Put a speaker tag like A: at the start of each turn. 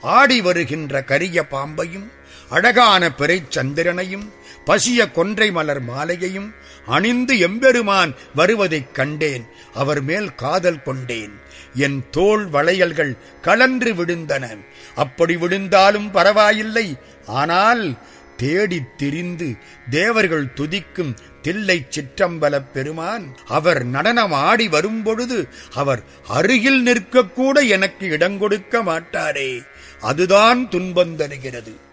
A: ஆடி வருகின்ற கரிய பாம்பையும் அழகான பிறைச் சந்திரனையும் பசிய கொன்றை மலர் மாலையையும் அணிந்து எம்பெருமான் வருவதைக் கண்டேன் அவர் மேல் காதல் கொண்டேன் என் தோள் வளையல்கள் கலன்று விழுந்தன அப்படி விழுந்தாலும் பரவாயில்லை ஆனால் தேடித் திரிந்து தேவர்கள் துதிக்கும் தில்லை சிற்றம்பலப் பெருமான் அவர் நடனம் ஆடி வரும்பொழுது அவர் அருகில் நிற்கக்கூட எனக்கு இடங்கொடுக்க மாட்டாரே அதுதான் துன்பம் தருகிறது